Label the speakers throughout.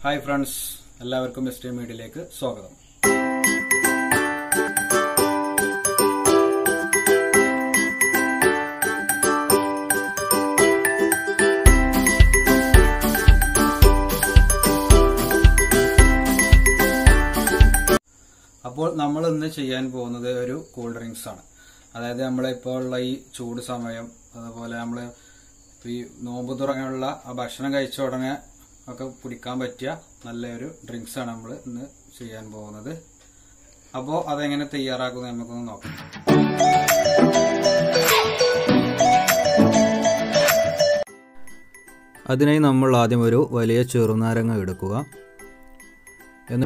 Speaker 1: hi friends എല്ലാവർക്കും S T മീഡിയയിലേക്ക് സ്വാഗതം അപ്പോൾ നമ്മൾ ഇന്ന് ചെയ്യാൻ പോകുന്നത് ഒരു കൂൾ ഡ്രിങ്ക്സ് ആണ് അതായത് നമ്മളിപ്പോൾ ഉള്ള ഈ ചൂട് സമയം അതുപോലെ നമ്മൾ ഈ നോമ്പ് തുടങ്ങിയുള്ള ആ ഭക്ഷണം കഴിച്ച ഉടനെ ഒക്കെ കുടിക്കാൻ പറ്റിയ നല്ലൊരു ഡ്രിങ്ക്സ് ആണ് നമ്മൾ ഇന്ന് ചെയ്യാൻ പോകുന്നത് അപ്പോൾ അതെങ്ങനെ തയ്യാറാക്കുന്നത് നമുക്കൊന്ന് നോക്കാം
Speaker 2: അതിനായി നമ്മൾ ആദ്യം ഒരു വലിയ ചെറുനാരങ്ങ എടുക്കുക എന്ന്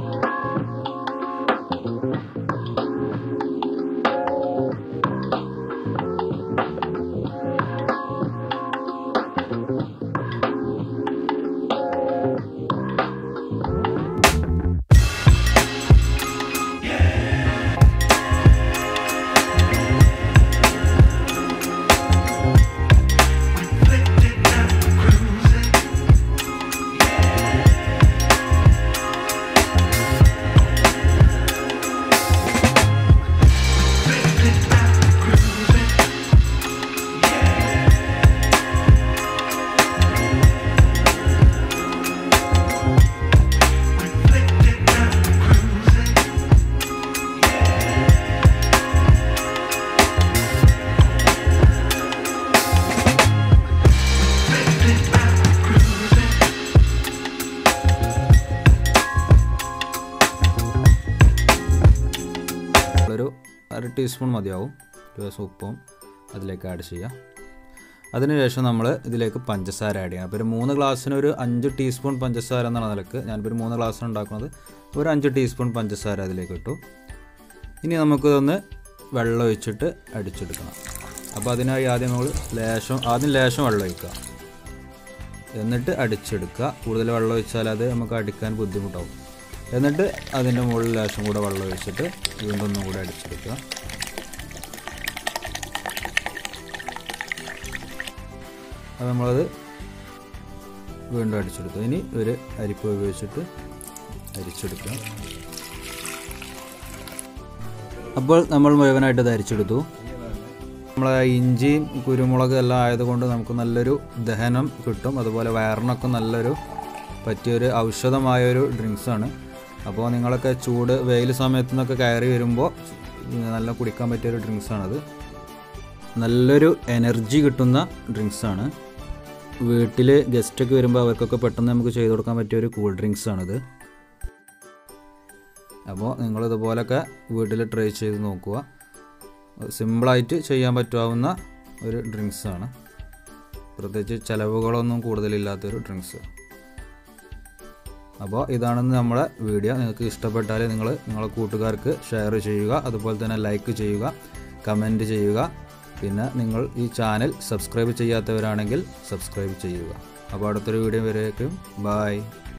Speaker 2: ഒരു അര ടീസ്പൂൺ മതിയാവും ഒരു ദിവസം ഉപ്പും അതിലേക്ക് ആഡ് ചെയ്യാം അതിനുശേഷം നമ്മൾ ഇതിലേക്ക് പഞ്ചസാര ആഡ് ചെയ്യാം അപ്പോൾ ഒരു മൂന്ന് ഗ്ലാസ്സിന് ഒരു അഞ്ച് ടീസ്പൂൺ പഞ്ചസാര എന്നുള്ള നിലക്ക് ഞാനിപ്പോൾ ഒരു മൂന്ന് ഗ്ലാസ്സിന് ഉണ്ടാക്കുന്നത് ഒരു അഞ്ച് ടീസ്പൂൺ പഞ്ചസാര അതിലേക്ക് ഇട്ടു ഇനി നമുക്കിതൊന്ന് വെള്ളം ഒഴിച്ചിട്ട് അടിച്ചെടുക്കണം അപ്പോൾ അതിനായി ആദ്യം നമ്മൾ ലേശം ആദ്യം ലേശം വെള്ളം ഒഴിക്കുക എന്നിട്ട് അടിച്ചെടുക്കുക കൂടുതൽ വെള്ളം ഒഴിച്ചാൽ അത് നമുക്ക് അടിക്കാൻ ബുദ്ധിമുട്ടാവും എന്നിട്ട് അതിൻ്റെ മുകളിൽ ലേശം കൂടെ വെള്ളം ഒഴിച്ചിട്ട് വീണ്ടും ഒന്നും കൂടെ അടിച്ചെടുക്കുക അത് നമ്മളത് വീണ്ടും അടിച്ചെടുത്തു ഇനി ഒരു അരിപ്പ് ഉപയോഗിച്ചിട്ട് അരിച്ചെടുക്കുക അപ്പോൾ നമ്മൾ മുഴുവനായിട്ട് ഇത് അരിച്ചെടുത്തു നമ്മളെ ഇഞ്ചിയും കുരുമുളക് എല്ലാം ആയതുകൊണ്ട് നമുക്ക് നല്ലൊരു ദഹനം കിട്ടും അതുപോലെ വയറിനൊക്കെ നല്ലൊരു പറ്റിയൊരു ഔഷധമായൊരു ഡ്രിങ്ക്സാണ് അപ്പോൾ നിങ്ങളൊക്കെ ചൂട് വെയിൽ സമയത്തു നിന്നൊക്കെ കയറി വരുമ്പോൾ നല്ല കുടിക്കാൻ പറ്റിയൊരു ഡ്രിങ്ക്സാണത് നല്ലൊരു എനർജി കിട്ടുന്ന ഡ്രിങ്ക്സാണ് വീട്ടിൽ ഗസ്റ്റൊക്കെ വരുമ്പോൾ അവർക്കൊക്കെ പെട്ടെന്ന് നമുക്ക് ചെയ്ത് കൊടുക്കാൻ പറ്റിയൊരു കൂൾ ഡ്രിങ്ക്സാണിത് അപ്പോൾ നിങ്ങളിതുപോലൊക്കെ വീട്ടിൽ ട്രൈ ചെയ്ത് നോക്കുക സിമ്പിളായിട്ട് ചെയ്യാൻ പറ്റാവുന്ന ഒരു ഡ്രിങ്ക്സാണ് പ്രത്യേകിച്ച് ചിലവുകളൊന്നും കൂടുതലില്ലാത്തൊരു ഡ്രിങ്ക്സ് അപ്പോൾ ഇതാണ് നമ്മുടെ വീഡിയോ നിങ്ങൾക്ക് ഇഷ്ടപ്പെട്ടാൽ നിങ്ങൾ നിങ്ങളെ കൂട്ടുകാർക്ക് ഷെയർ ചെയ്യുക അതുപോലെ തന്നെ ലൈക്ക് ചെയ്യുക കമൻറ്റ് ചെയ്യുക പിന്നെ നിങ്ങൾ ഈ ചാനൽ സബ്സ്ക്രൈബ് ചെയ്യാത്തവരാണെങ്കിൽ സബ്സ്ക്രൈബ് ചെയ്യുക അപ്പോൾ അടുത്തൊരു വീഡിയോ വരേക്കും ബായ്